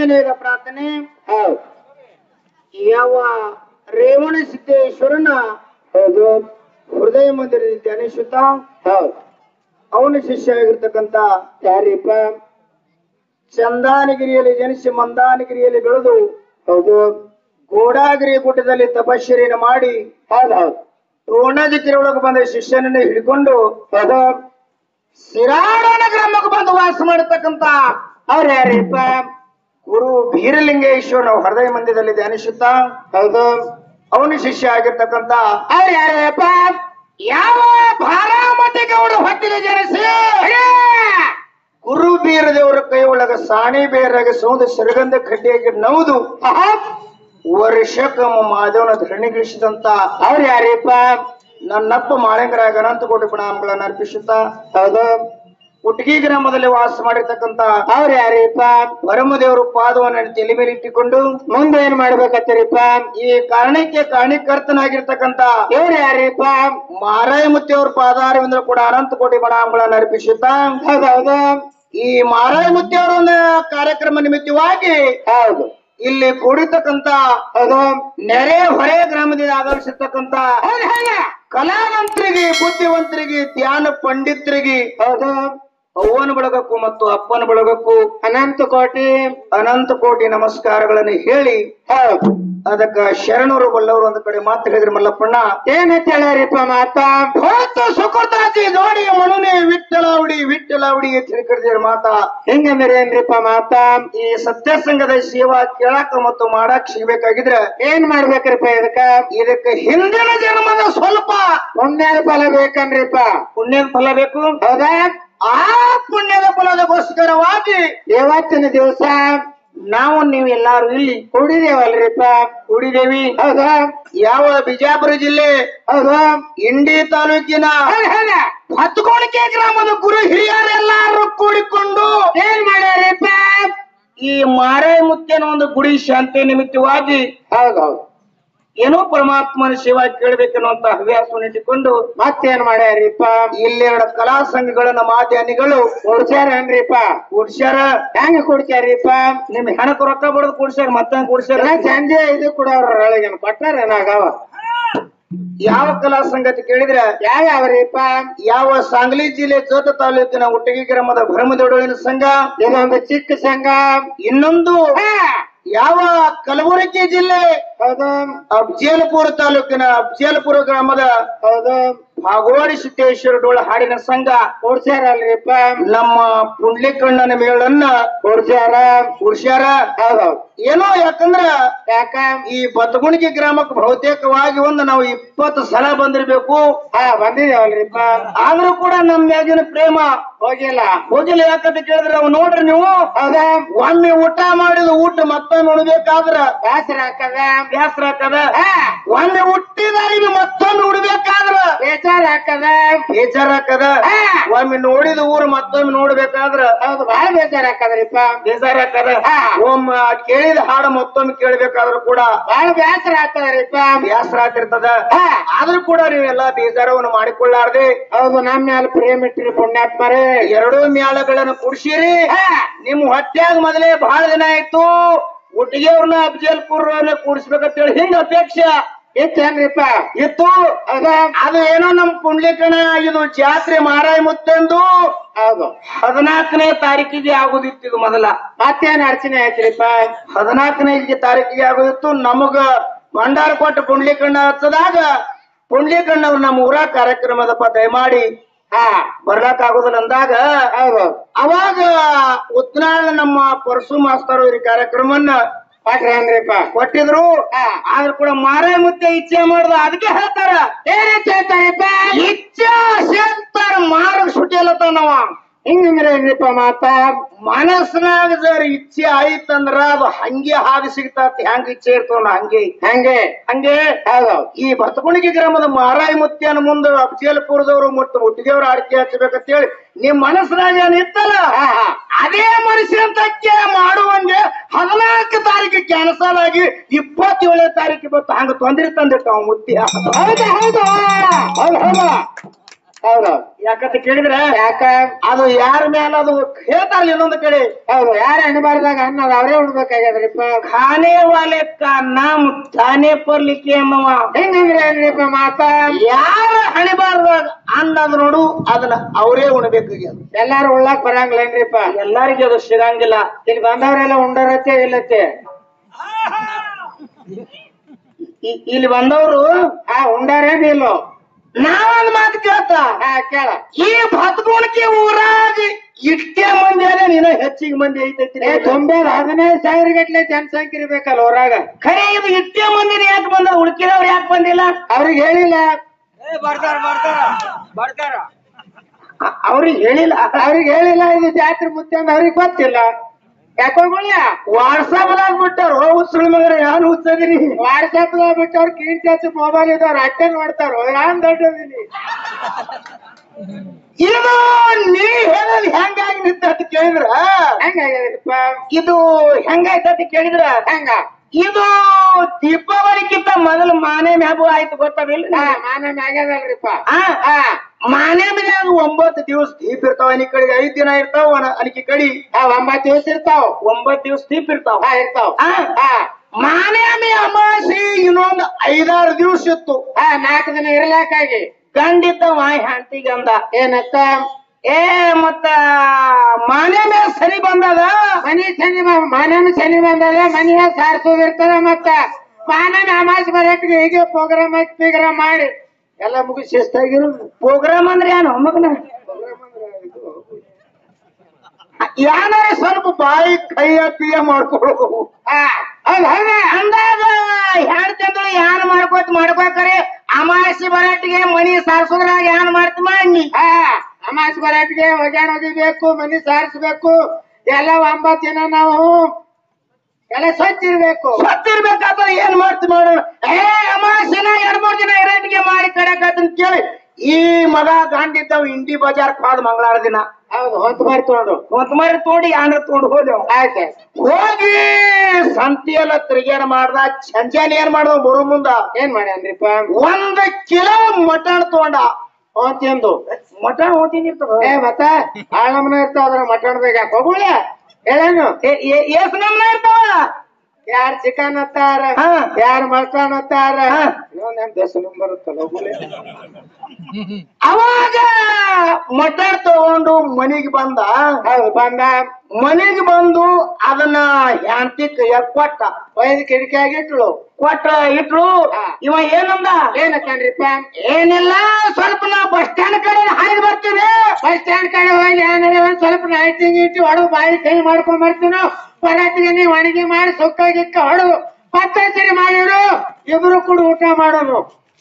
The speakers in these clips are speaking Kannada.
ಆಂಜನೇಯರ ಪ್ರಾರ್ಥನೆ ಹೌದು ಯಾವ ರೇವಣ ಸಿದ್ದೇಶ್ವರನ ಹೌದು ಹೃದಯ ಮಂದಿರದಲ್ಲಿ ಧ್ಯಾನಿಸುತ್ತಾ ಹೌದು ಅವನ ಶಿಷ್ಯ ಆಗಿರ್ತಕ್ಕಂತ ಯಾರಿಪ್ಪ ಚಂದಾನಗಿರಿಯಲ್ಲಿ ಜನಿಸಿ ಮಂದಾನಗಿರಿಯಲ್ಲಿ ಬೆಳೆದು ಹೌದು ಗೋಡಾಗಿರಿ ಗುಡ್ಡದಲ್ಲಿ ತಪಶ್ಚರ್ಯನ ಮಾಡಿ ಹೌದು ಹೌದು ದ್ರೋಣಾದಿಕಿರಿ ಒಳಗೆ ಬಂದ ಶಿಷ್ಯನನ್ನ ಹಿಡ್ಕೊಂಡು ಹೌದು ಸಿರಾಡನ ಗ್ರಾಮಕ್ಕೆ ಬಂದು ವಾಸ ಮಾಡತಕ್ಕಂತ ಅವ್ರು ಯಾರಿಪ್ಪ ಗುರು ಬೀರಲಿಂಗೇಶ್ವರನ ಹೃದಯ ಮಂದಿರದಲ್ಲಿ ಧ್ಯಾನಿಸುತ್ತಾ ಹೌದು ಅವನ ಶಿಷ್ಯ ಆಗಿರ್ತಕ್ಕಂತ ಅವ್ರು ಯಾರಪ್ಪ ಯಾವ ಭಾರಾಮತಿ ಗೌಡ ಹೊಟ್ಟಿಗೆ ಜನಿಸಿ ಗುರು ಬೀರ ದೇವರ ಕೈ ಒಳಗ ಸಾಣಿ ಬೇರಾಗ ಸೌದ ಸರಗಂಧ ಕಡ್ಡಿಯಾಗಿ ನೌದು ವರ್ಷಕ್ಕೊಮ್ಮ ಮಾದೇವನ ಧರಣಿಗಿಳಿಸಿದಂತ ಅವ್ರು ಯಾರಿಪ್ಪ ನನ್ನಪ್ಪ ಮಾಳಿಂಗರಾಗ ಅನಂತ ಕೋಟಿ ಪ್ರಣಾಮಗಳನ್ನು ಅರ್ಪಿಸುತ್ತಾ ಹೌದು ಕುಟಗಿ ಗ್ರಾಮದಲ್ಲಿ ವಾಸ ಮಾಡಿರ್ತಕ್ಕಂತ ಅವ್ರು ಯಾರಿಪ್ಪ ಪರಮದೇವರು ಪಾದವನ್ನು ತಲೆ ಮೇಲೆ ಇಟ್ಟುಕೊಂಡು ಮುಂದೆ ಏನ್ ಮಾಡ್ಬೇಕತ್ತೀರಿಪ್ಪ ಈ ಕಾರಣಕ್ಕೆ ಕಾರಣೀಕರ್ತನಾಗಿರ್ತಕ್ಕಂತ ಇವ್ರು ಯಾರಿಪ್ಪ ಮಾರಾಯಮೂರ್ತಿ ಅವ್ರ ಪಾದಾರವಿಂದ ಕೂಡ ಅನಂತ ಕೋಟಿ ಪ್ರಣಾಮಗಳನ್ನು ಅರ್ಪಿಸುತ್ತಾ ಹೌದು ಹೌದು ಈ ಮಾರಾಯಮೂರ್ತಿ ಅವರ ಒಂದು ಕಾರ್ಯಕ್ರಮ ನಿಮಿತ್ತವಾಗಿ ಹೌದು ಇಲ್ಲಿ ಕೂಡಿರ್ತಕ್ಕಂತ ಹೌದು ನೆರೆ ಹೊರೆ ಗ್ರಾಮದಿಂದ ಆಗಮಿಸಿರ್ತಕ್ಕಂತ ಹೌದು ಹೌದು ಕಲಾವಂತರಿಗೆ ಬುದ್ಧಿವಂತರಿಗೆ ಧ್ಯಾನ ಪಂಡಿತರಿಗೆ ಹೌದು ಅವ್ವನ ಬಳಗಕ್ಕೂ ಮತ್ತು ಅಪ್ಪನ ಬಳಗಕ್ಕೂ ಅನಂತ ಕೋಟಿ ಅನಂತ ಕೋಟಿ ನಮಸ್ಕಾರಗಳನ್ನು ಹೇಳಿ ಹೌದು ಅದಕ್ಕ ಶರಣರು ಬಲ್ಲವರು ಒಂದು ಕಡೆ ಮಾತು ಹೇಳಿದ್ರು ಮಲ್ಲಪ್ಪಣ್ಣ ಏನಂತ ಹೇಳ್ಯಾರಿಪ್ಪ ಮಾತಾ ಹೋತು ಸುಕೃತಾಜಿ ನೋಡಿ ಮನುನೆ ವಿಠ್ಠಲಾವಡಿ ವಿಠ್ಠಲಾವಡಿ ಅಂತ ಹೇಳಿ ಕರೆದಿರ ಮಾತಾ ಹಿಂಗಂದ್ರೆ ಏನ್ರಿಪ್ಪ ಮಾತಾ ಈ ಸತ್ಯಸಂಗದ ಸೇವಾ ಕೇಳಾಕ ಮತ್ತು ಮಾಡಾಕ್ ಸಿಗ್ಬೇಕಾಗಿದ್ರೆ ಏನ್ ಮಾಡ್ಬೇಕ್ರಿಪ್ಪ ಇದಕ್ಕ ಇದಕ್ಕೆ ಹಿಂದಿನ ಜನ್ಮದ ಸ್ವಲ್ಪ ಪುಣ್ಯದ ಫಲ ಬೇಕನ್ರಿಪ್ಪ ಪುಣ್ಯದ ಫಲ ಬೇಕು ಹೌದಾ ಆ ಪುಣ್ಯದ ಫಲದಗೋಸ್ಕರವಾಗಿ ಇವತ್ತಿನ ದಿವಸ ನಾವು ನೀವು ಎಲ್ಲಾರು ಇಲ್ಲಿ ಕುಡಿದೇವಲ್ರಿಪ್ಪ ಕೂಡಿದೇವಿ ಹೌದಾ ಯಾವ ಬಿಜಾಪುರ ಜಿಲ್ಲೆ ಹೌದು ಇಂಡಿ ತಾಲೂಕಿನ ಹೌದ್ ಹೌದ ಹತ್ತುಕೋಣಿಕೆ ಗ್ರಾಮದ ಗುರು ಹಿರಿಯರೆಲ್ಲರೂ ಕೂಡಿಕೊಂಡು ಏನ್ ಮಾಡ್ಯಾರಿಪ್ಪ ಈ ಮಾರೇ ಮುತ್ತೇನ ಒಂದು ಗುಡಿ ಶಾಂತಿ ನಿಮಿತ್ತವಾಗಿ ಹೌದೌದು ಏನೋ ಪರಮಾತ್ಮನ ಸೇವಾ ಕೇಳಬೇಕನ್ನುವಂತ ಹವ್ಯಾಸವನ್ನು ಇಟ್ಟುಕೊಂಡು ಮತ್ತೇನ್ ಮಾಡ್ಯಾರಿಪ್ಪ ಇಲ್ಲೆರಡು ಕಲಾ ಸಂಘಗಳನ್ನ ಮಾಧ್ಯಾನಿಗಳು ಕುಡ್ಸ್ಯಾರನ್ರಿಪ್ಪ ಕೂಡ್ಸ್ಯಾರ ಹೆಂಗ ಕುಡ್ಸ್ಯಾರಿಪ್ಪ ನಿಮ್ ಹೆಣಕ್ ರೊಕ್ಕ ಬಡದ್ ಕೂಡ್ಸ್ಯಾರ ಮತ್ತ ಕೂಡ್ಸ್ಯಾರ ಎಲ್ಲ ಸಂಜೆ ಇದು ಕೂಡ ಅವ್ರ ಒಳಗೇನು ಕೊಟ್ಟಾರ ಏನಾಗವ ಯಾವ ಕಲಾ ಸಂಗತಿ ಕೇಳಿದ್ರೆ ಯಾವ ಯಾವ್ರಿಪ್ಪ ಯಾವ ಸಾಂಗ್ಲಿ ಜಿಲ್ಲೆ ಜೋತ ತಾಲೂಕಿನ ಉಟ್ಟಗಿ ಗ್ರಾಮದ ಭರಮದೊಡಲಿನ ಸಂಘ ಇದೊಂದು ಚಿಕ್ಕ ಸಂಘ ಇನ್ನೊಂದು ಹಾ, ಯಾವ ಕಲಬುರಗಿ ಜಿಲ್ಲೆ ಹೌದು ಅಫ್ಜೇಲ್ಪುರ ತಾಲೂಕಿನ ಅಫ್ಜೇಲ್ಪುರ ಗ್ರಾಮದ ಹೌದು ಭಾಗವಾಡಿ ಸಿದ್ದೇಶ್ವರ ಡೋಳ ಹಾಡಿನ ಸಂಘ ಕುಡ್ಸ್ಯಾರಲ್ರಿಪ್ಪ ನಮ್ಮ ಪುಂಡ್ಲಿಕಣ್ಣನ ಮೇಳನ್ನ ಕುಡ್ಸ್ಯಾರ ಕೂಡ್ಸ್ಯಾರ ಹೌದೌದು ಏನೋ ಯಾಕಂದ್ರ ಯಾಕ ಈ ಬತಗುಣಿಗೆ ಗ್ರಾಮಕ್ಕೆ ಬಹುತೇಕವಾಗಿ ಒಂದು ನಾವು ಇಪ್ಪತ್ತು ಸಲ ಬಂದಿರ್ಬೇಕು ಹಾ ಬಂದಿದೇವಲ್ರಿಪ್ಪ ಆದ್ರೂ ಕೂಡ ನಮ್ಮ ಮ್ಯಾಗಿನ ಪ್ರೇಮ ಹೋಗಿಲ್ಲ ಹೋಗಿಲ್ಲ ಯಾಕಂತ ಕೇಳಿದ್ರೆ ನಾವು ನೋಡ್ರಿ ನೀವು ಹೌದಾ ಒಮ್ಮೆ ಊಟ ಮಾಡಿದ ಊಟ ಮತ್ತೊಮ್ಮೆ ಉಣ್ಬೇಕಾದ್ರ ಬ್ಯಾಸರ ಹಾಕದ ಬೇಸರ ಆಗ್ತದ ಹಾ ಒಮ್ಮೆ ಹುಟ್ಟಿದಾರಿಗೆ ಮತ್ತೊಮ್ಮೆ ಉಡ್ಬೇಕಾದ್ರ ಬೇಜಾರ್ ಹಾಕದ ಬೇಜಾರ್ ಹಾಕದ ಹಾ. ಒಮ್ಮೆ ನೋಡಿದ ಊರು ಮತ್ತೊಮ್ಮೆ ನೋಡ್ಬೇಕಾದ್ರ ಹೌದು ಬಹಳ ಬೇಜಾರ್ ಹಾಕದ್ರಿಪ್ಪ ಬೇಜಾರ್ ಹಾಕದ ಹಾ. ಒಮ್ಮ ಕೇಳಿದ ಹಾಡು ಮತ್ತೊಮ್ಮೆ ಕೇಳ್ಬೇಕಾದ್ರೂ ಕೂಡ ಬಹಳ ಬೇಸರ ಹಾಕದ್ರಿಪ್ಪ ಬೇಸರ ಆಗ್ತಿರ್ತದ ಹಾ. ಆದ್ರೂ ಕೂಡ ನೀವೆಲ್ಲ ಬೇಜಾರವನ್ನು ಮಾಡಿಕೊಳ್ಳಾರ್ದೆ ಹೌದು ನಮ್ಮ ಮ್ಯಾಲ ಪ್ರೇಮ ಇಟ್ಟಿರಿ ಪುಣ್ಯಾತ್ಮರೇ ಎರಡೂ ಮ್ಯಾಳಗಳನ್ನು ಕುಡ್ಸಿರಿ ಹಾ. ನಿಮ್ ಹೊಟ್ಯಾಗ ಮೊದಲೇ ಬಹಳ ದಿನ ಆಯ್ತು ಒಟ್ಟಿಗೆವ್ರನ್ನ ಅಫಜಲ್ಪುರ್ ಕೂಡಿಸ್ಬೇಕಂತೇಳಿ ಹಿಂಗ ಅಪೇಕ್ಷೆ ಇತ್ತೇನ್ರಿಪ್ಪ ಇತ್ತು ಹೌದಾ ಅದು ಏನೋ ನಮ್ ಪುಂಡ್ಲಿಕಣ ಇದು ಜಾತ್ರೆ ಮಾರಾಯ ಮುತ್ತೆಂದು ಹೌದು ಹದಿನಾಲ್ಕನೇ ತಾರೀಕಿಗೆ ಆಗುದಿತ್ತು ಇದು ಮೊದಲ ಮತ್ತೇನ್ ಅಡಚಣೆ ಆಯ್ತ್ರಿಪ್ಪ ಹದಿನಾಲ್ಕನೇ ತಾರೀಕಿಗೆ ಆಗುದಿತ್ತು ನಮಗ ಭಂಡಾರ ಕೊಟ್ಟು ಪುಂಡ್ಲಿಕಣ್ಣ ಹಚ್ಚದಾಗ ಪುಂಡ್ಲಿಕಣ್ಣವ್ರು ನಮ್ಮ ಊರ ಕಾರ್ಯಕ್ರಮದಪ್ಪ ದಯಮಾಡಿ ಹಾ ಬರ್ಲಾಕ್ ಆಗುದಿಲ್ಲ ಅಂದಾಗ ಹೌದು ಅವಾಗ ಉತ್ನಾಳ ನಮ್ಮ ಪರಶು ಮಾಸ್ತರು ಈ ಕಾರ್ಯಕ್ರಮವನ್ನ ಕೊಟ್ರೇನ್ರಿಪ್ಪ ಕೊಟ್ಟಿದ್ರು ಹಾ. ಆದ್ರೂ ಕೂಡ ಮಾರಾಯ ಮುತ್ತೆ ಇಚ್ಛೆ ಮಾಡುದು ಅದಕ್ಕೆ ಹೇಳ್ತಾರ ಏನಂತ ಹೇಳ್ತಾರಪ್ಪ ಇಚ್ಛೆ ಸೇರ್ತಾರ ಮಾರ್ಗ ಸುಟ್ಟಿಲ್ಲತ್ತ ನಾವ ಹಿಂಗಂದ್ರೇನ್ರಿಪ್ಪ ಮಾತ ಮನಸ್ಸಿನಾಗ ಜರ ಇಚ್ಛೆ ಆಯ್ತಂದ್ರ ಅದು ಹಂಗೆ ಹಾದಿ ಸಿಗ್ತಾತ ಹೆಂಗ ಇಚ್ಛೆ ಇರ್ತವಲ್ಲ ಹಂಗೆ ಹಂಗೆ ಹಂಗೆ ಹೌದು ಈ ಬತಗುಣಿಗೆ ಗ್ರಾಮದ ಮಾರಾಯ ಮುತ್ಯನ ಮುಂದೆ ಅಫಜಲ್ಪುರದವರು ಮತ್ತು ಮುಟ್ಟಿಗೆಯವ್ರ ಆಡ್ಕೆ ಹಚ್ಚಬೇಕಂತೇಳಿ ನಿಮ್ ಮನಸ್ಸಿನಾಗ ಏನ್ ಇತ್ತಲ್ಲ ಹಾ ಹಾ ಅದೇ ಮನುಷ್ಯಂತಕ್ಕೆ ಮಾಡುವಂಗೆ ಹದಿನಾಲ್ಕು ತಾರೀಕು ಕ್ಯಾನ್ಸಲ್ ಆಗಿ ಇಪ್ಪತ್ತೇಳನೇ ತಾರೀಕು ಬತ್ತು ಹಂಗ ತೊಂದ್ರೆ ತಂದಿಟ್ಟ ಅವ ಮುತ್ಯ ಹೌದು ಹೌದು ಹೌದು ಹೌದು ಹೌದು ಯಾಕಂತ ಕೇಳಿದ್ರೆ ಯಾಕ ಅದು ಯಾರ ಮೇಲೆ ಅದು ಹೇಳ್ತಾರಲ್ಲ ಇನ್ನೊಂದು ಕಡೆ ಹೌದು ಯಾರು ಅಣಬಾರ್ದಾಗ ಅನ್ನೋದು ಅವರೇ ಉಣ್ಬೇಕಾಗ್ಯದ್ರಿಪ್ಪ ಖಾನೆ ವಾಲೆ ಕಾ ನಾಮ್ ತಾನೇ ಪರ್ಲಿಕ್ಕೆ ಅನ್ನವ ಹೆಂಗಂದ್ರೆ ಏನ್ರಿಪ್ಪ ಮಾತ ಯಾರ ಹಣಿಬಾರ್ದಾಗ ಅನ್ನೋದು ನೋಡು ಅದನ್ನ ಅವರೇ ಉಣ್ಬೇಕಾಗ್ಯದ ಎಲ್ಲಾರು ಉಳ್ಳಾಕ್ ಬರಂಗಿಲ್ಲೇನ್ರಿಪ್ಪ ಎಲ್ಲರಿಗೂ ಅದು ಸಿಗಂಗಿಲ್ಲ ಇಲ್ಲಿ ಬಂದವರೆಲ್ಲ ಉಂಡರತ್ತೆ ಇಲ್ಲತ್ತೆ ಇ- ಇಲ್ಲಿ ಬಂದವರು ಆ ಉಂಡಾರೇನ್ ಇಲ್ಲೋ ನಾವೊಂದ್ ಮಾತು ಕೇಳ್ತ ಹಾ ಕೇಳ ಈ ಭತ್ಗುಣಕ್ಕೆ ಊರಾಗ ಇಷ್ಟೇ ಮಂದಿ ಅಲ್ಲ ನೀನ ಹೆಚ್ಚಿಗೆ ಮಂದಿ ಐತೈತಿ ಏ ತೊಂಬತ್ತು ಹದಿನೈದು ಸಾವಿರ ಗಟ್ಲೆ ಜನಸಂಖ್ಯೆ ಇರ್ಬೇಕಲ್ಲ ಊರಾಗ ಖರೆ ಇದು ಇಷ್ಟೇ ಮಂದಿನ ಯಾಕೆ ಬಂದ ಉಳ್ಕಿದವ್ರು ಯಾಕೆ ಬಂದಿಲ್ಲ ಅವ್ರಿಗೆ ಹೇಳಿಲ್ಲ ಅ- ಅವ್ರಿಗೆ ಹೇಳಿಲ್ಲ ಅವ್ರಿಗೆ ಹೇಳಿಲ್ಲ ಇದು ಜಾತ್ರೆ ಮುತ್ತೆ ಅಂತ ಅವ್ರಿಗೆ ಗೊತ್ತಿಲ್ಲ ಯಾಕೋಗುಳ್ಯ ವಾಟ್ಸಾಪ್ ದಾಗ ಬಿಟ್ಟಾರ ಹುಚ್ಚುಳ ಮಗರ ಯಾರು ಹುಚ್ಚದಿನಿ ವಾಟ್ಸಪ್ ದಾಗ ಬಿಟ್ಟವ್ರು ಕೀರ್ತಿ ಹಚ್ಚಿ ಮೊಬೈಲ್ ಇದ್ದವ್ರು ಅಟ್ಟೆ ನೋಡ್ತಾರ ನಾನ್ ದೊಡ್ಡದಿನಿ ಇದು ನೀ ಹೇಳೋದು ಹೆಂಗಾಗಿ ನಿಂತ ಅಂತ ಕೇಳಿದ್ರ ಹೆಂಗಾಗ್ಯದಪ್ಪ ಇದು ಹೆಂಗಾಯ್ತ ಅಂತ ಕೇಳಿದ್ರ ಹೆಂಗ ಇದು ದೀಪಾವಳಿಕ್ಕಿಂತ ಮೊದಲು ಮಾನೆ ಮ್ಯಾಬು ಆಯ್ತು ಗೊತ್ತಾವಿಲ್ಲ ಹಾ ಮಾನ ಆಗ್ಯದಲ್ರಿಪ್ಪ ಆ ಹಾ ಮಾನೆ ಮ್ಯಾಗ ಒಂಬತ್ತು ದಿವಸ ದೀಪ ಇರ್ತಾವ ಅನಿ ಕಡೆಗೆ ಐದ್ ದಿನ ಇರ್ತಾವ ಅನ- ಅನಿಕಿ ಕಡಿ ಆ ಒಂಬತ್ತು ದಿವಸ ಇರ್ತಾವ ಒಂಬತ್ ದಿವಸ ದೀಪ ಇರ್ತಾವ ಹಾ ಇರ್ತಾವ ಆ, ಹಾ ಮಾನೆ ಮೇ ಅಮಾಸಿ ಇನ್ನೊಂದು ಐದಾರು ದಿವಸ ಇತ್ತು ಹಾ ನಾಲ್ಕು ದಿನ ಇರ್ಲಾಕಾಗಿ ಗಂಡಿದ್ದ ಮಾಯ ಹ್ಯಾಂತಿಗೆ ಅಂದ ಏನತ್ತ ಏ ಮತ್ತ ಮಾನೆ ಮೇಲೆ ಸರಿ ಬಂದದ ಮನಿ ಶನಿ ಮಾನನ ಶನಿ ಬಂದದ ಮನೆಯ ಸಾರಿಸೋದು ಇರ್ತದ ಮತ್ತ ಮಾನನ ಅಮಾಸ್ ಬರಟ್ಟಿಗೆ ಹೀಗೆ ಪ್ರೋಗ್ರಾಮ್ ಹಾಕಿ ಪ್ರೋಗ್ರಾಮ್ ಮಾಡಿ ಎಲ್ಲ ಮುಗಿಸಿ ಶಿಸ್ತಾಗಿರೋದು ಪ್ರೋಗ್ರಾಮ್ ಅಂದ್ರೆ ಏನು ಮಗನ ಏನಾರ ಸ್ವಲ್ಪ ಬಾಯಿ ಕೈಯ ಪಿಯ ಮಾಡ್ಕೊಳ್ಳೋದು ಹಾ ಹೌದ್ ಹೌದಾ ಅಂದಾಗ ಹೇಳ್ತಿದ್ರು ಯಾನ್ ಮಾಡ್ಕೋತ ಮಾಡ್ಕೋಕರೆ ಅಮಾಸಿ ಬರಟ್ಟಿಗೆ ಮನಿ ಸಾರ್ಸೋದ್ರಾಗ ಯಾನ್ ಮಾಡ್ತಿ ಮಾಡಿ ಹಾ ಅಮಾಸ್ ಬರಟ್ಟಿಗೆ ಒಗ್ಯಾಣ ಒಗಿಬೇಕು ಮನಿ ಸಾರಿಸ್ಬೇಕು ಎಲ್ಲ ಒಂಬತ್ತು ದಿನ ನಾವು ಎಲ್ಲ ಸ್ವಚ್ಛ ಇರ್ಬೇಕು ಸತ್ತಿರ್ಬೇಕಾದ್ರೆ ಏನ್ ಮಾಡ್ತಿ ಮಾಡೋಣ ಏ ಅಮಾಸಿನ ಎರಡ್ ಮೂರ್ ದಿನ ಇರೋದಿಗೆ ಮಾಡಿ ಕಡೆಕಂತ ಕೇಳಿ ಈ ಮಗ ಗಂಡಿದ್ದವ್ ಇಂಡಿ ಬಜಾರ್ ಹೋದ ಮಂಗಳವಾರ ದಿನ ಹೌದು ಹೊತ್ತು ಬಾರಿ ತಗೊಂಡು ಒಂದ್ ಮರಿ ತೋಡಿ ಆಂದ್ರ ತಗೊಂಡು ಹೋದೆವು ಆಯ್ತು ಹೋಗಿ ಸಂತಿ ಎಲ್ಲ ತಿರುಗೇನ ಮಾಡ್ದ ಸಂಜೆನ ಏನ್ ಮಾಡ್ದ ಬರೋ ಮುಂದ ಏನ್ ಮಾಡ್ಯಾನ್ರಿಪ್ಪ ಒಂದ್ ಕಿಲೋ ಮಟನ್ ತಗೊಂಡ ಹೊತ್ತಿಂದು ಮಟನ್ ಓದಿನ ಇರ್ತದ ಏ ಮತ್ತ ಆಳ ನಮನ ಇರ್ತಾವ ಅದ್ರ ಮಟನ್ದಾಗ ಯಾಕೆ ಹೋಗುಳ್ಯ ಹೇಳೇನು ಎಸ್ ನಮ್ನ ಇರ್ತಾವ ಯಾರ್ ಚಿಕನ್ ಅತ್ತಾರ ಹಾ. ಯಾರ್ ಮಟನ್ ಅತ್ತಾರ ಹಾ. ಇನ್ನೊಂದ್ ದಸ ನಂಬರ್ ಬರುತ್ತಲ್ಲ ಹೋಗುಳ್ಯ ಅವಾಗ ಮಟನ್ ತಗೊಂಡು ಮನಿಗ್ ಬಂದ ಹೌದು ಬಂದ ಮನಿಗ್ ಬಂದು ಅದನ್ನ ಹ್ಯಾಂತಿ ಕೈಯಾಗ ಕೊಟ್ಟ ಒಯ್ದು ಕಿಟಕಿಯಾಗಿ ಇಟ್ಳು ಕೊಟ್ಟ ಇಟ್ರು ಹಾ. ಇವ ಏನಂದ ಏನಕ್ಕನ್ರಿಪ್ಪ ಏನಿಲ್ಲ ಸ್ವಲ್ಪ ನಾ ಬಸ್ ಸ್ಟ್ಯಾಂಡ್ ಕಡೆ ಹಾಯ್ದು ಬರ್ತೀನಿ ಬಸ್ ಸ್ಟ್ಯಾಂಡ್ ಕಡೆ ಹೋಗಿ ಏನಾರ ಒಂದ್ ಸ್ವಲ್ಪ ನೈಟಿ ಗೀಟಿ ಹೊಡೆದು ಬಾಯಿ ಕೈ ಮಾಡ್ಕೊಂಡ್ ಬರ್ತೀವಿ ನಾವು ಪರಾಟಿಗೆ ನೀವು ಅಡಿಗೆ ಮಾಡಿ ಸುಕ್ಕ ಗಿಕ್ಕ ಹೊಡೆದು ಪತ್ತಾಚರಿ ಮಾಡಿರು ಇಬ್ರು ಕೂಡ ಊಟ ಮಾಡೋದು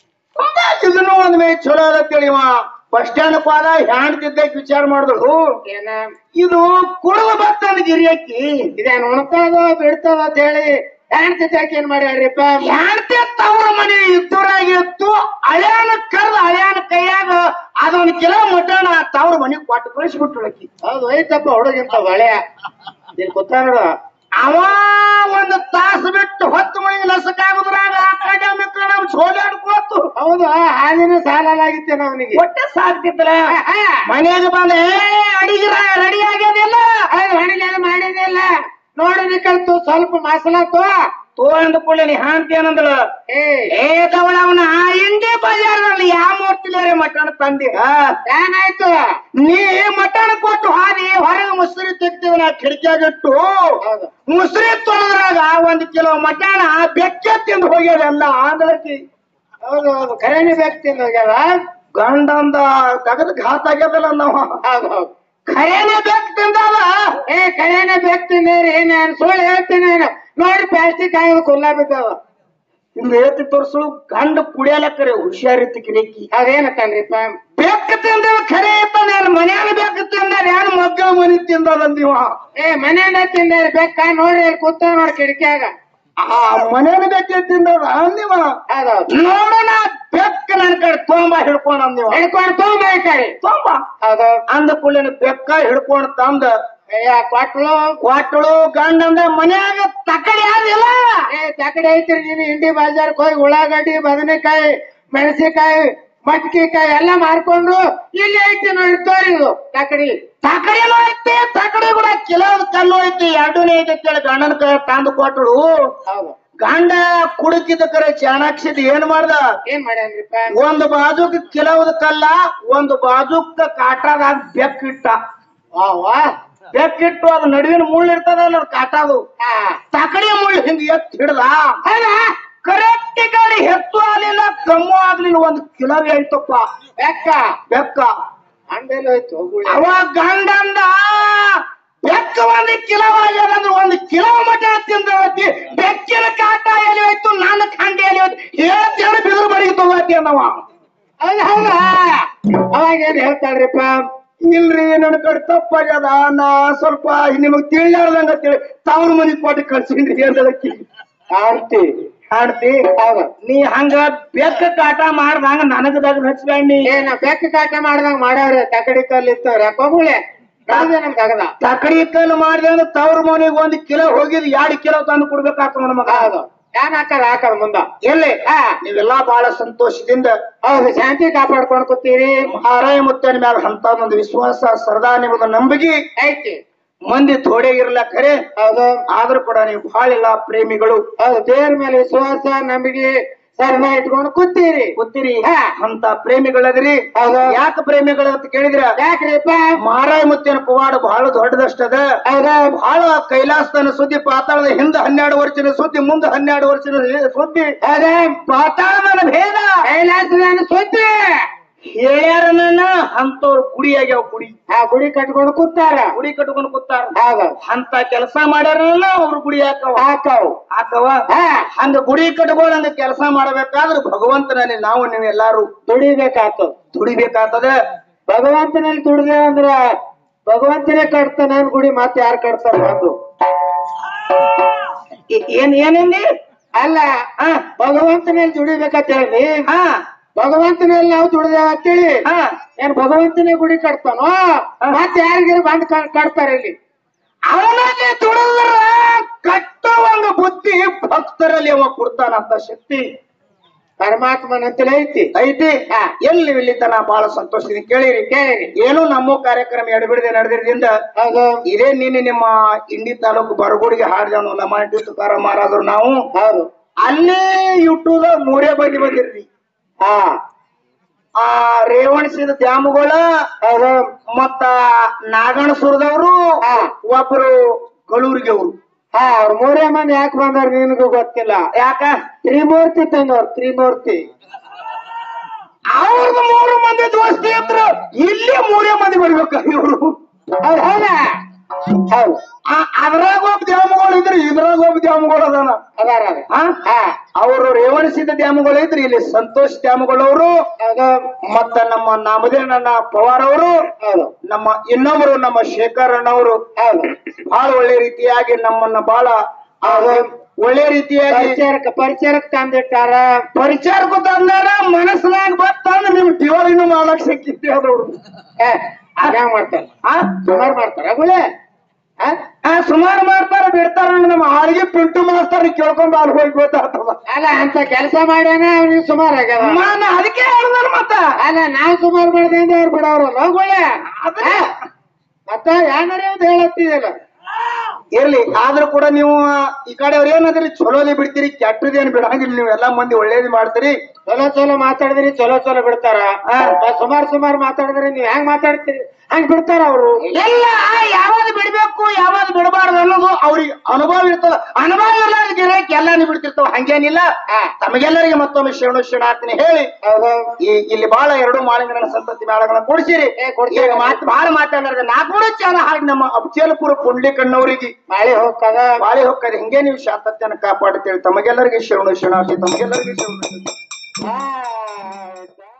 ಇದನ್ನು ಒಂದ್ ಮೇ ಚಲೋ ಅದ ಇವ ಬಸ್ ಸ್ಟ್ಯಾಂಡ್ ಹೋದ ಹ್ಯಾಂಡ್ತಿದ್ದಕ್ಕೆ ವಿಚಾರ ಮಾಡಿದಳು ಏನ ಇದು ಕುಡುವ ಬತ್ತಂದ ಗಿರಿಯಕ್ಕಿ ಇದೇನ್ ಉಣ್ತದ ಬಿಡ್ತದ ಅಂತ ಹೇಳಿ ಹೆಣ್ತಿದ್ದಾಕ ಏನ್ ಮಾಡ್ಯಾಳ್ರಿಪ್ಪ ಹ್ಯಾಂಡ್ತಿ ತವ್ರ ಮನೆ ಇದ್ದೂರಾಗಿ ಇತ್ತು ಹಳ್ಯಾನ ಕರ್ದ ಹಳ್ಯಾನ ಕೈಯಾಗ ಅದೊಂದ್ ಕಿಲೋ ಮಟನ್ ತವ್ರ ಮನೆಗ್ ಕೊಟ್ಟು ಕಳಿಸ್ಬಿಟ್ರು ಆಕಿ ಹೌದು ಐತಪ್ಪ ಹುಡುಗಿಂತ ಒಳ್ಳೆಯ ಇಲ್ಲಿ ಕೂತ ನೋಡು ಅವ ಒಂದು ತಾಸು ಬಿಟ್ಟು ಹೊತ್ತು ಮನೆಗೆ ಲಸಕಾಗುದ್ರಾಗ ಆ ಕಡೆ ಮಿತ್ರ ನಮ್ ಸೋಲಾಡ್ಕೋತು ಹೌದು ಹಾಲಿನ ಸಾಲಾಗಿತ್ತೆ ಅವನಿಗೆ ಹೊಟ್ಟೆ ಸಾಕ್ತಿತ್ತಲ್ಲ ಮನೆಗೆ ಬಂದ ಏ ಅಡಿಗೆ ರೆಡಿ ಆಗ್ಯದಿಲ್ಲ ಹೌದು ಹಣಿಲೆಲ್ಲ ಮಾಡಿದಿಲ್ಲ ನೋಡಿ ಕಲ್ತು ಸ್ವಲ್ಪ ಮಸಾಲ ತೋ ತೋ ಅಂದ ಕೂಡಲೇ ನೀ ಹಾಂತಿ ಏನಂದಳ ಏ ಏ ತವಳ ಅವನ ಆ ಇಂಡಿ ಬಜಾರ್ನಲ್ಲಿ ಯಾವ ಮೂರ್ತಿಲೇರೆ ಮಟನ್ ತಂದಿ ಏನಾಯ್ತು ನೀ ಮಟನ್ ಕೊಟ್ಟು ಹಾದಿ ಹೊರಗೆ ಮುಸ್ರಿ ತೆಗ್ತೀವಿ ನಾ ಕಿಟಕಿಯಾಗಿಟ್ಟು ಹೌದು ಮುಸ್ರಿ ತೊಳೆದ್ರಾಗ ಒಂದ್ ಕಿಲೋ ಮಟನ್ ಬೆಕ್ಕೆ ತಿಂದು ಹೋಗ್ಯದಲ್ಲ ಆಂಧ್ರಕ್ಕೆ ಹೌದು ಹೌದು ಕರೆನೇ ಬೇಕ್ತೀನಿ ಹೋಗ್ಯಾವ ಗಂಡಂದ ತಗದ್ ಘಾತ ಆಗ್ಯದಲ್ಲ ನಾವ ಹೌದು ಹೌದು ಖರೇನೆ ಬೆಕ್ ತಿಂದವ ಏ ಕರೆನೇ ಬೇಕ್ತೀನಿ ರೀ ನಾನು ಸುಳ್ಳು ಹೇಳ್ತೀನಿ ನಾನು. ನೋಡಿ ಪ್ಲಾಸ್ಟಿಕ್ ಆಗಿದ್ದು ಕುಲ್ಲ ಬಿದ್ದಾವ ಇನ್ನು ಏತಿ ತೋರ್ಸು ಗಂಡ ಕುಡಿಯಲಕ್ಕರೆ ಹುಷಾರಿತ್ತು ಕಿಡಕಿ ಅದೇನಕ್ಕನ್ರಿಪ್ಪ ಬೆಕ್ಕ ತಿಂದ ಖರೆ ಇತ್ತ ನಾನು ಮನ್ಯಾಗ ಬೆಕ್ಕ ತಿಂದ ನಾನು ಮಗ್ಗ ಮನಿ ತಿಂದದಂದಿವ ಏ ಮನೆಯಿಂದ ತಿಂದಾರ ಬೆಕ್ಕ ನೋಡ್ರಿ ಅಲ್ಲಿ ಕೂತ ನೋಡಿ ಕಿಟಕಿಯಾಗ ಆ ಮನೇನ ಬೆಕ್ಕ ತಿಂದದ ಅಂದಿವ ಹೌದೌದು ನೋಡೋಣ ಬೆಕ್ಕ ನನ್ ಕಡೆ ತೊಂಬ ಹಿಡ್ಕೊಂಡ್ ಅಂದಿವ ಹಿಡ್ಕೊಂಡು ತಗೊಂಬ ಈ ಕಡೆ ತೊಂಬ ಹೌದು ಅಂದ ಕೂಡಲೇ ಬೆಕ್ಕ ಹಿಡ್ಕೊಂಡ್ ತಂದ ಅಯ್ಯ ಕೊಟ್ಲು ಕೊಟ್ಟಳು ಗಂಡ ಅಂದ ಮನ್ಯಾಗ ತಕಡಿ ಆದಿಲ್ಲ ಏ ತಕಡೆ ಐತ್ರಿ ನೀನು ಇಂಡಿ ಬಾಜಾರ್ಕ್ ಹೋಗಿ ಉಳ್ಳಾಗಡ್ಡಿ ಬದನೆಕಾಯಿ ಮೆಣಸಿನಕಾಯಿ ಮಟ್ಕಿಕಾಯಿ ಎಲ್ಲ ಮಾರ್ಕೊಂಡು ಇಲ್ಲಿ ಐತಿ ನೋಡಿ ತೋರಿದು ತಕಡಿ ತಕಡಿನೂ ಐತಿ ತಕಡಿ ಕೂಡ ಕೆಲವೊಂದು ಕಲ್ಲು ಐತಿ ಎರಡನೇ ಐತಿ ಅಂತೇಳಿ ಗಂಡನ ಕೈ ತಂದು ಕೊಟ್ಟಳು ಹೌದು ಗಂಡ ಕುಡುಕಿದ ಕರೆ ಚಾಣಾಕ್ಷಿದ್ ಏನ್ ಮಾಡ್ದ ಏನ್ ಮಾಡ್ಯಾನ್ರಿಪ್ಪ ಒಂದು ಬಾಜುಕ್ ಕೆಲವದ ಕಲ್ಲ ಒಂದು ಬಾಜುಕ್ ಕಾಟದಾಗ ಬೆಕ್ಕಿಟ್ಟ ವಾ ವಾ ಬೆಕ್ಕಿಟ್ಟು ಅದು ನಡುವಿನ ಮುಳ್ಳು ಇರ್ತದಲ್ಲ ಅದು ಕಾಟದು ಹಾ ತಕಡಿ ಮುಳ್ಳು ಹಿಂಗ್ ಎತ್ ಹಿಡ್ದ ಹೌದಾ ಕರೆಕ್ಟ್ ಗಾಡಿ ಹೆಚ್ಚು ಆಗ್ಲಿಲ್ಲ ಕಮ್ಮು ಆಗ್ಲಿಲ್ಲ ಒಂದು ಕಿಲೋವಿ ಆಯ್ತಪ್ಪ ಬೆಕ್ಕ ಬೆಕ್ಕ ಅಂಡೆಲ್ಲ ಹೋಯ್ತು ಹೋಗುಳಿ ಅವಾಗ ಗಂಡಂದ ಬೆಕ್ಕ ಒಂದು ಕಿಲೋ ಆಗ್ಯದಂದ್ರೆ ಒಂದು ಕಿಲೋ ಮಟ ತಿಂದವತ್ತಿ ಬೆಕ್ಕಿನ ಕಾಟ ಎಲ್ಲಿ ಹೋಯ್ತು ನನ್ನ ಖಂಡಿ ಎಲ್ಲಿ ಹೋಯ್ತು ಹೇಳ್ತೇಳಿ ಬಿದ್ರು ಬಡಿಗೆ ತಗೋತಿ ಅನ್ನವ ಹೌದಾ ಹೌದಾ ಅವಾಗ ಏನ್ ಹೇಳ್ತಾಳ್ರಿಪ್ಪ ಇಲ್ರಿ ನನ್ ಕಡೆ ತಪ್ಪಾಗ್ಯದ ನಾ ಸ್ವಲ್ಪ ನಿಮಗ್ ತಿಳಿಯಾರ್ದಂಗ ತಿಳಿ ತವ್ರ ಮನಿ ಕೊಟ್ಟು ಕಳ್ಸಿನ್ರಿ ಅಂತ ಆರ್ತಿ ಹಾಡ್ತಿ ಹೌದು ನೀ ಹಂಗ ಬೆಕ್ಕ ಕಾಟ ಮಾಡ್ದಂಗ ನನಗದಾಗ ಹಚ್ಬೇಡಿ ಏನ ಬೆಕ್ಕ ಕಾಟ ಮಾಡ್ದಂಗ ಮಾಡವ್ರೆ ತಕಡಿ ಕಲ್ಲು ಇತ್ತವ್ರೆ ಹೋಗುಳೆ ಯಾವ್ದೇ ನಮ್ ತಗದ ತಕಡಿ ಕಲ್ಲು ಮಾಡಿದೆ ಅಂದ್ರೆ ತವ್ರ ಮನಿಗೆ ಒಂದ್ ಕಿಲೋ ಹೋಗಿದ್ ಎರಡ್ ಕಿಲೋ ತಂದು ಕೊಡ್ಬೇಕಾಗ್ತದ ನಮಗ ಹೌದು ಯಾನ್ ಹಾಕದ ಹಾಕದ ಮುಂದ ಎಲ್ಲಿ ಹಾ ನೀವೆಲ್ಲಾ ಬಹಳ ಸಂತೋಷದಿಂದ ಹೌದು ಶಾಂತಿ ಕಾಪಾಡ್ಕೊಂಡ್ ಕೂತೀರಿ ಮಹಾರಾಯ ಮುತ್ತನ ಮ್ಯಾಲ ಅಂತ ಒಂದು ವಿಶ್ವಾಸ ಸರದಾ ನಿಮ್ಮದ ನಂಬಿಕೆ ಐತಿ ಮಂದಿ ಥೋಡೆ ಇರ್ಲ ಖರೆ ಹೌದು ಆದ್ರೂ ಕೂಡ ನೀವು ಬಹಳ ಇಲ್ಲ ಪ್ರೇಮಿಗಳು ಹೌದು ದೇವ್ರ ಮೇಲೆ ವಿಶ್ವಾಸ ನಂಬಿಕೆ ಸರ್ವ ಇಟ್ಕೊಂಡು ಕೂತೀರಿ ಗೊತ್ತೀರಿ ಹಾ. ಅಂತ ಪ್ರೇಮಿಗಳದ್ರಿ ಹೌದು ಯಾಕೆ ಪ್ರೇಮಿಗಳು ಅಂತ ಕೇಳಿದ್ರ ಯಾಕ್ರಿಪ್ಪ ಮಹಾರಾಯ ಮುತ್ತಿನ ಪವಾಡ ಬಹಳ ದೊಡ್ಡದಷ್ಟದ ಹೌದಾ ಬಹಳ ಕೈಲಾಸನ ಸುದ್ದಿ ಪಾತಾಳದ ಹಿಂದ ಹನ್ನೆರಡು ವರ್ಷದ ಸುದ್ದಿ ಮುಂದೆ ಹನ್ನೆರಡು ವರ್ಷದ ಸುದ್ದಿ ಹೌದಾ ಪಾತಾಳದ ಭೇದ ಕೈಲಾಸದಾನ ಸುದ್ದಿ ಹೇಳ್ಯಾರ ಅಂತವ್ರು ಗುಡಿ ಆಗ್ಯಾವ ಗುಡಿ ಆ ಗುಡಿ ಕಟ್ಕೊಂಡು ಕೂತಾರ ಗುಡಿ ಕಟ್ಕೊಂಡು ಕೂತಾರ ಹೌದು ಅಂತ ಕೆಲಸ ಮಾಡ್ಯಾರ ಅವ್ರು ಗುಡಿ ಹಾಕವ ಹಾಕವು ಹಾಕವ ಹಾ ಹಂಗ ಗುಡಿ ಕಟ್ಕೊಳ್ಳಂಗ ಕೆಲಸ ಮಾಡಬೇಕಾದ್ರೆ ಭಗವಂತನಲ್ಲಿ ನಾವು ನೀವು ಎಲ್ಲಾರು ದುಡಿಬೇಕಾತು ದುಡಿಬೇಕಾಗ್ತದ ಭಗವಂತನಲ್ಲಿ ದುಡಿದೆ ಅಂದ್ರ ಭಗವಂತನೇ ಕಟ್ತಾನ ನನ್ ಗುಡಿ ಮತ್ತೆ ಯಾರು ಕಟ್ತಾರ ಬಂದು ಏ- ಏನ್ ಏನೇನಿ ಅಲ್ಲ ಹಾ ಭಗವಂತನಲ್ಲಿ ದುಡಿಬೇಕಂತ ಹೇಳಿ ಹಾ ಭಗವಂತನಲ್ಲಿ ನಾವು ದುಡಿದೇವ ಅಂತೇಳಿ ಹಾ ಏನ್ ಭಗವಂತನೇ ಗುಡಿ ಕಟ್ತಾನೋ ಮತ್ತೆ ಯಾರಿಗಾರ ಬಂದ್ ಕ- ಕಟ್ತಾರ ಇಲ್ಲಿ ಅವನಲ್ಲಿ ದುಡಿದ್ರ ಕಟ್ಟೋ ಒಂದು ಬುದ್ಧಿ ಭಕ್ತರಲ್ಲಿ ಅವ ಕೊಡ್ತಾನಂತ ಶಕ್ತಿ ಪರಮಾತ್ಮನಂತಲೇ ಐತಿ ಐತಿ ಹಾ. ಎಲ್ಲಿ ಇಲ್ಲಿ ತನ ಬಹಳ ಸಂತೋಷದಿಂದ ಕೇಳಿರಿ ಕೇಳಿರಿ ಏನು ನಮ್ಮ ಕಾರ್ಯಕ್ರಮ ಎಡಬಿಡದೆ ನಡೆದಿರಿಂದ ಹೌದು ಇದೇ ನಿನ್ನೆ ನಿಮ್ಮ ಇಂಡಿ ತಾಲೂಕು ಬರಗೂಡಿಗೆ ಹಾಡಿದವನು ಲಮಾಟಿ ತುಕಾರ ಮಾರಾದ್ರು ನಾವು ಹೌದು ಅಲ್ಲೇ ಯೂಟ್ಯೂಬ್ ಮೂರೇ ಮಂದಿ ಬಂದಿರ್ರಿ ಹಾ ಆ ರೇವಣಸಿದ ದ್ಯಾಮಗಳ ಹೌದು ಮತ್ತ ನಾಗಣಸುರದವರು ಹಾ. ಒಬ್ರು ಗಳೂರಿಗೆ ಅವರು ಹಾ ಅವ್ರ ಮೂರೇ ಮಂದಿ ಯಾಕೆ ಬಂದಾರ ನಿನಗೂ ಗೊತ್ತಿಲ್ಲ ಯಾಕ ತ್ರಿಮೂರ್ತಿ ತಂದವ್ರ ತ್ರಿಮೂರ್ತಿ ಅವ್ರದ್ದು ಮೂರು ಮಂದಿ ದೋಸ್ತಿ ಇದ್ರು ಇಲ್ಲಿ ಮೂರೇ ಮಂದಿ ಬರ್ಬೇಕು ಇವರು ಹೌದ್ ಹೌದಾ ಹೌದು ಅದ್ರಾಗ ಒಬ್ಬ ದ್ಯಾಮಗಳು ಇದ್ರು ಇದ್ರಾಗ ಒಬ್ಬ ದ್ಯಾಮಗಳು ಅದಾನ ಅದಾರ ಅದ. ಆ? ಹಾ ಅವರು ರೇವಣಿಸಿದ ಡ್ಯಾಮಗಳು ಇದ್ರು ಇಲ್ಲಿ ಸಂತೋಷ್ ಡ್ಯಾಮಗಳವರು ಹೌದು ಮತ್ತ ನಮ್ಮ ನಾಮದೇವನ ಪವಾರ್ ಅವರು ಹೌದು ನಮ್ಮ ಇನ್ನೊಬ್ರು ನಮ್ಮ ಶೇಖರ್ ಅಣ್ಣವರು ಹೌದು ಬಹಳ ಒಳ್ಳೆ ರೀತಿಯಾಗಿ ನಮ್ಮನ್ನ ಬಹಳ ಆ, ಒಳ್ಳೆ ರೀತಿಯಾಗಿ ಪರಿಚಾರಕ ಪರಿಚಾರಕ್ ತಂದಿಟ್ಟಾರ ಪರಿಚಾರ ಗೊತ್ತಾದ್ಮೇಲ ಮನಸ್ಸಿನಾಗ ಬತ್ತಂದ್ರೆ ನಿಮ್ ಡಿವರಿನೂ ಮಾಡಕ್ ಸಿಕ್ಕಿದ್ದೆ ಅದವ್ರು ಏ ಹ್ಯಾಂಗ ಮಾಡ್ತಾರ ಆ ಸುಮಾರು ಮಾಡ್ತಾರ ಗುಳೆ ಆ, ಸುಮಾರು ಮಾಡ್ತಾರ ಬಿಡ್ತಾರ ನಮ್ಮ ಆಳಿಗೆ ಪಿಂಟು ಮಾಸ್ತಾರ ಕೇಳ್ಕೊಂಡ್ ಅಲ್ಲಿ ಹೋಗಿ ಗೊತ್ತಾಗ್ತದ ಅಲ್ಲ ಅಂತ ಕೆಲಸ ಮಾಡ್ಯಾನ ಅವ್ನಿಗೆ ಸುಮಾರು ಆಗ್ಯಾವ ನಾನು ಅದಕ್ಕೆ ಹೇಳ್ದಾರ ಮತ್ತ ಅಲ್ಲ ನಾವ್ ಸುಮಾರು ಮಾಡ್ದೆ ಅಂದ್ರೆ ಅವ್ರು ಬಿಡವ್ರಲ್ಲ ಗುಳೆ ಅದೇ. ಮತ್ತ ಯಾರು ಹೇಳತ್ತಿದಲ್ಲ ಇರ್ಲಿ ಆದ್ರೂ ಕೂಡ ನೀವು ಈ ಕಡೆ ಅವ್ರ ಏನಾದ್ರಿ ಚಲೋಲಿ ಬಿಡ್ತೀರಿ ಕೆಟ್ಟದೇನ್ ಬಿಡಂಗಿಲ್ಲ ನೀವು ಎಲ್ಲಾ ಮಂದಿ ಒಳ್ಳೇದ್ ಮಾಡ್ತೀರಿ ಚಲೋ ಚಲೋ ಮಾತಾಡಿದ್ರಿ ಚಲೋ ಚಲೋ ಬಿಡ್ತಾರ ಹಾ. ಸುಮಾರು ಸುಮಾರು ಮಾತಾಡಿದ್ರಿ ನೀವ್ ಹೆಂಗ್ ಮಾತಾಡ್ತೀರಿ ಹಂಗ್ ಬಿಡ್ತಾರ ಅವ್ರು ಎಲ್ಲ ಯಾವಾಗ ಬಿಡ್ಬೇಕು ಯಾವಾಗ ಬಿಡಬಾರ್ದು ಅನ್ನೋದು ಅವ್ರಿಗೆ ಅನುಭವ ಇರ್ತದ ಅನುಭವ ಇರ್ಲಾರ್ದ ಗಿರಾಕಿ ಎಲ್ಲಾನು ಬಿಡ್ತಿರ್ತಾವ ಹಂಗೇನಿಲ್ಲ ಹಾ. ತಮಗೆಲ್ಲರಿಗೆ ಮತ್ತೊಮ್ಮೆ ಶರಣು ಶರಣಾರ್ಥನೆ ಹೇಳಿ ಹೌದು ಈ ಇಲ್ಲಿ ಬಹಳ ಎರಡು ಮಾಳಿಂಗನ ಸಂತತಿ ಮೇಳಗಳನ್ನ ಕೊಡಿಸಿರಿ ಏ, ಕೊಡ್ಸಿರಿ. ಈಗ ಮಾತು ಬಹಳ ಮಾತಾಡೋದು ನಾಲ್ಕೂರು ಚಾಲ ಹಾಗೆ ನಮ್ಮ ಅಬ್ಚೇಲಪುರ ಪುಂಡ್ಲಿ ಕಣ್ಣವರಿಗೆ ಮಳೆ ಹೋಗ್ತದ ಬಾಳೆ ಹೋಗ್ತದೆ ಹಿಂಗೆ ನೀವು ಶಾಂತತೆಯನ್ನು ಕಾಪಾಡುತ್ತೇಳಿ ತಮಗೆಲ್ಲರಿಗೆ ಶರಣು ಶರಣಾರ್ಥಿ ತಮಗೆಲ್ಲರಿಗೆ ಶರಣು ಶರಣಾರ್ಥಿ. ಆ,